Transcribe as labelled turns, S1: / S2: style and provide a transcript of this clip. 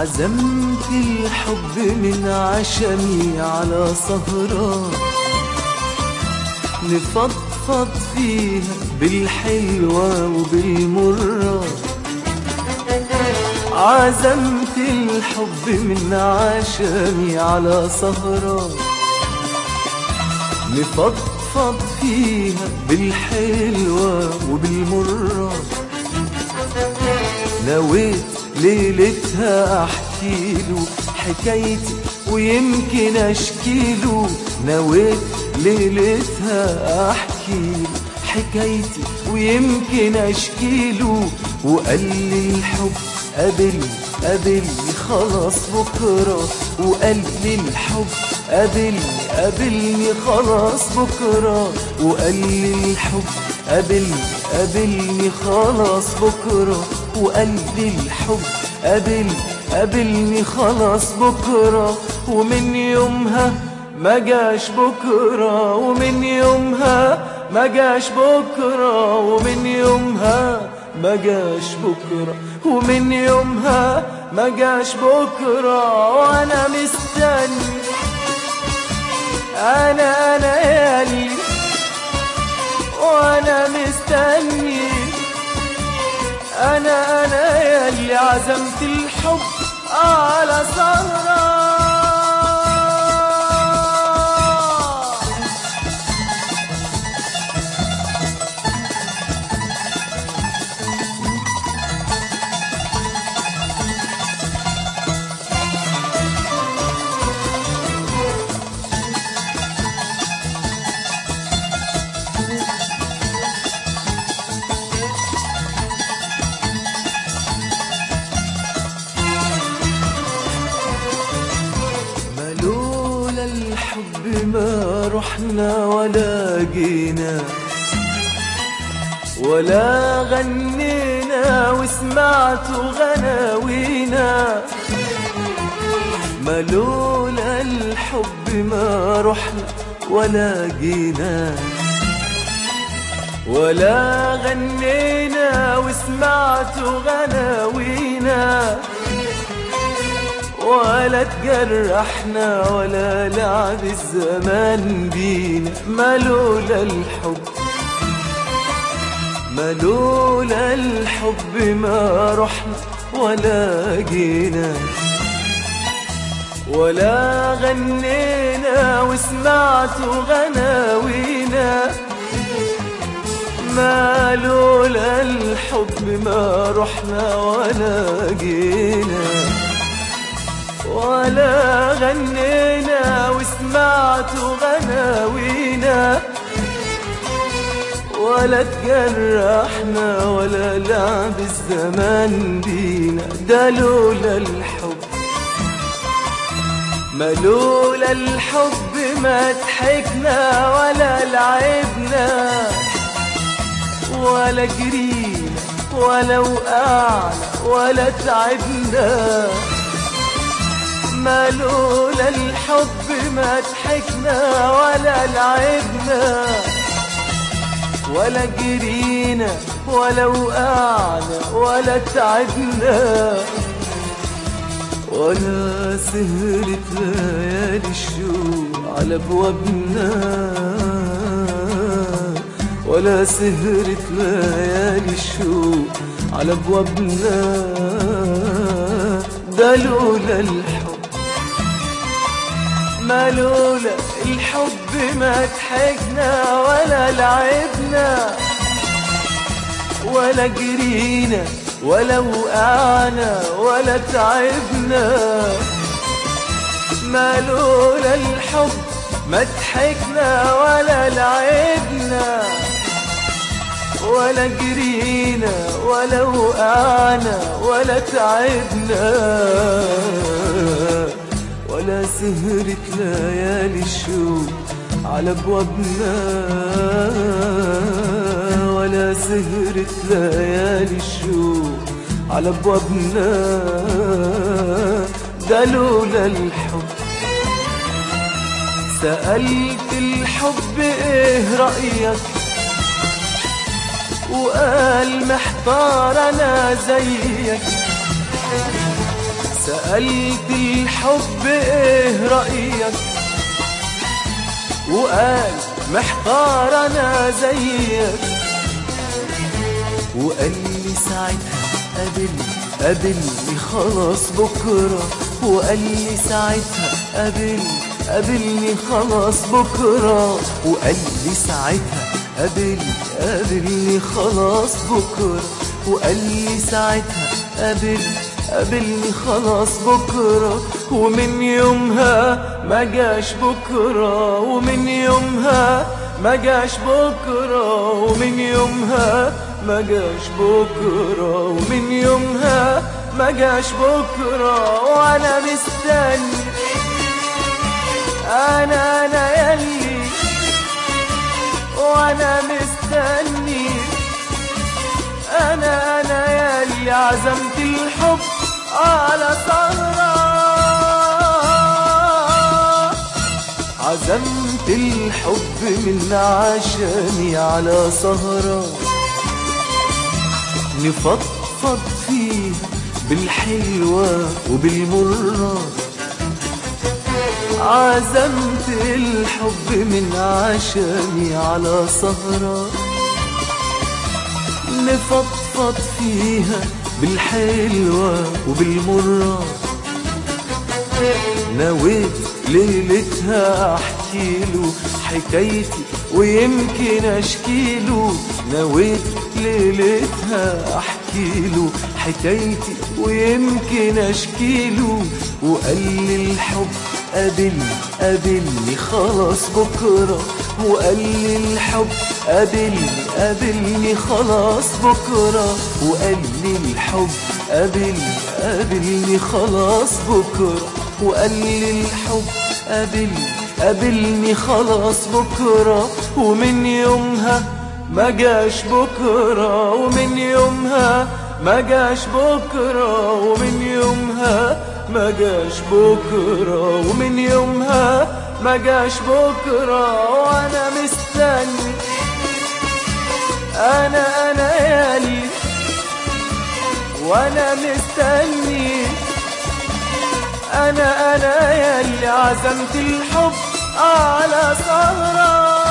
S1: عزمت الحب من عشمي على سهرة نفضفض فيها بالحلوة وبالمرة عزمت الحب من عشمي على سهرة نفضفض فيها بالحلوة وبالمرة نويت ليلتها احكي له حكايتي ويمكن اشكي له نويت ليلتها احكي له حكايتي ويمكن اشكي له وقال لي الحب قابلني قابلني خلاص بكرة وقال لي الحب قابلني قابلني خلاص بكرة وقال لي الحب قابلني قابلني خلاص بكرة وقال لي الحب قابلني قابلني خلاص بكرة ومن يومها ما جاش بكرة ومن يومها ما جاش بكرة ومن يومها ما جاش بكرة ومن يومها ما جاش بكرة وأنا مستني أنا أنا يالي وأنا مستني أنا أنا ياللي عزمت الحب على سهرة ما لولا الحب ما رحنا ولا جينا ولا غنينا وسمعت غناوينا ما لولا الحب ما رحنا ولا جينا ولا غنينا وسمعت غناوينا ولا تجرحنا ولا لعب الزمان بينا ما لولا الحب ما لولا الحب ما رحنا ولا جينا ولا غنينا وسمعت غناوينا ما لولا الحب ما رحنا ولا جينا ولا غنينا وسمعت غناوينا ولا تجرحنا ولا لعب الزمان بينا ده لولا الحب ما لولا الحب ما ضحكنا ولا لعبنا ولا جرينا ولا وقعنا ولا تعبنا ما لولا الحب ما ضحكنا ولا لعبنا ولا جرينا ولا وقعنا ولا تعبنا ولا سهرت ليالي الشوق على ابوابنا ولا سهرت ليالي الشوق على ابوابنا ده لولا الحب ما لولا الحب ما ضحكنا ولا لعبنا ولا جرينا ولا وقعنا ولا تعبنا ما لولا الحب ما ضحكنا ولا لعبنا ولا جرينا ولا وقعنا ولا تعبنا ولا سهرت ليالي الشوق على ابوابنا ولا سهرت ليالي الشوق على ابوابنا ده لولا الحب سألت الحب ايه رأيك وقال محتار انا زيك سألت الحب ايه رأيك وقال محتار انا زيك وقال لي ساعتها قابلني قابلني خلاص بكرة وقال لي ساعتها قابلني قابلني خلاص بكرة وقال لي ساعتها قابلني قابلني خلاص بكرة وقال لي ساعتها قابلني قابلني خلاص بكرة ومن يومها ما جاش بكرة ومن يومها ما جاش بكرة ومن يومها ما جاش بكرة ومن يومها ما جاش بكرة وأنا مستني أنا أنا يلي وأنا مستني أنا أنا يلي عزمت الحب على سهرة عزمت الحب من عشاني على سهرة نفضفض فيه بالحلوة وبالمرة عزمت الحب من عشاني على سهرة نفضفض فيها بالحلوة وبالمرة نويت ليلتها احكيله حكايتي ويمكن اشكيله نويت ليلتها احكيله حكايتي ويمكن اشكيله وقال لي الحب قابلني قابلني خلاص بكرة وقال لي الحب قابلني قابلني خلاص بكرة وقال لي الحب قابلني قابلني خلاص بكرة وقال لي الحب قابلني قابلني خلاص بكرة ومن يومها ما جاش بكرة ومن يومها ما جاش بكرة ومن يومها ما جاش بكرة ومن يومها ما جاش بكرة وأنا مستني أنا أنا يالي وأنا مستني أنا أنا يالي عزمت الحب على سهرة